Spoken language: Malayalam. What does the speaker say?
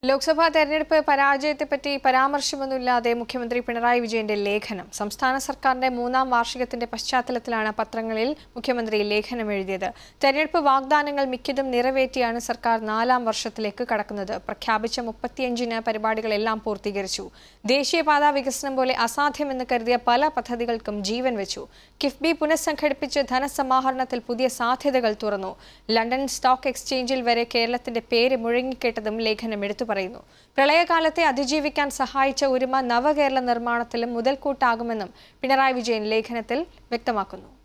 ലോക്സഭാ തെരഞ്ഞെടുപ്പ് പരാജയത്തെപ്പറ്റി പരാമർശമൊന്നുമില്ലാതെ മുഖ്യമന്ത്രി പിണറായി വിജയന്റെ ലേഖനം സംസ്ഥാന സർക്കാരിന്റെ മൂന്നാം വാർഷികത്തിന്റെ പശ്ചാത്തലത്തിലാണ് പത്രങ്ങളിൽ മുഖ്യമന്ത്രി ലേഖനം എഴുതിയത് തെരഞ്ഞെടുപ്പ് വാഗ്ദാനങ്ങൾ മിക്കതും നിറവേറ്റിയാണ് സർക്കാർ നാലാം വർഷത്തിലേക്ക് കടക്കുന്നത് പ്രഖ്യാപിച്ച മുപ്പത്തിയഞ്ചിന് പരിപാടികളെല്ലാം പൂർത്തീകരിച്ചു ദേശീയപാതാ വികസനം പോലെ അസാധ്യമെന്ന് കരുതിയ പല പദ്ധതികൾക്കും ജീവൻ വെച്ചു കിഫ്ബി പുനഃസംഘടിപ്പിച്ച് ധനസമാഹരണത്തിൽ പുതിയ സാധ്യതകൾ തുറന്നു ലണ്ടൻ സ്റ്റോക്ക് എക്സ്ചേഞ്ചിൽ വരെ കേരളത്തിന്റെ പേര് മുഴങ്ങിക്കേട്ടതും ലേഖനം എടുത്തു പറയുന്നു പ്രളയകാലത്തെ അതിജീവിക്കാൻ സഹായിച്ച ഒരുമ നവകേരള നിർമ്മാണത്തിലും മുതൽക്കൂട്ടാകുമെന്നും പിണറായി വിജയൻ ലേഖനത്തിൽ വ്യക്തമാക്കുന്നു